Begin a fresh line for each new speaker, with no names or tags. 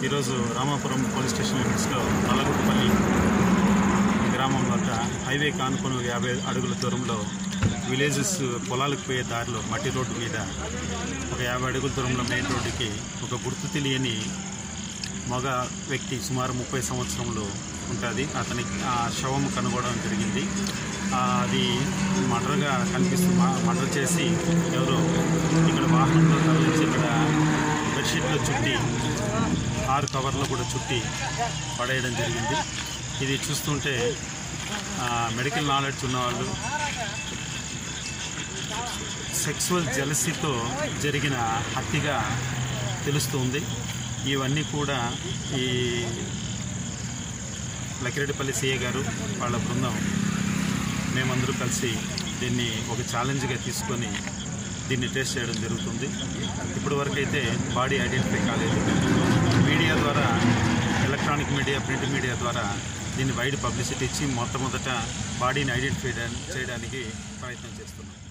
ఈరోజు Ramapuram police station లిమిట్స్లో నల్లగుట్టపల్లి గ్రామం వద్ద హైవే కానుకొని యాభై అడుగుల దూరంలో విలేజెస్ పొలాలకు పోయే దారిలో మట్టి రోడ్డు మీద ఒక యాభై అడుగుల దూరంలో మెయిన్ రోడ్డుకి ఒక గుర్తు తెలియని మగ వ్యక్తి సుమారు ముప్పై సంవత్సరంలో ఉంటుంది అతని ఆ శవం కనుగొనడం జరిగింది ఆ, అది మర్డర్గా కనిపిస్తూ మర్డర్ చేసి ఎవరో ఇక్కడ వాహనంలో తరలించి ఇక్కడ బెడ్షీట్లో చుట్టి ఆరు కవర్లో కూడా చుట్టి పడేయడం జరిగింది ఇది చూస్తుంటే ఆ, మెడికల్ నాలెడ్జ్ ఉన్నవాళ్ళు సెక్సువల్ జలసీతో జరిగిన హత్యగా తెలుస్తుంది ఇవన్నీ కూడా ఈ లకిరెడ్డిపల్లి సిఏ గారు వాళ్ళ బృందం మేమందరూ కలిసి దీన్ని ఒక ఛాలెంజ్గా తీసుకొని దీన్ని టెస్ట్ చేయడం జరుగుతుంది ఇప్పటి వరకు అయితే బాడీ ఐడెంటిఫై కాలేదు మీడియా ద్వారా ఎలక్ట్రానిక్ మీడియా ప్రింట్ మీడియా ద్వారా దీన్ని వైడ్ పబ్లిసిటీ ఇచ్చి మొట్టమొదట బాడీని ఐడెంటిఫై చేయడానికి ప్రయత్నం చేస్తున్నాం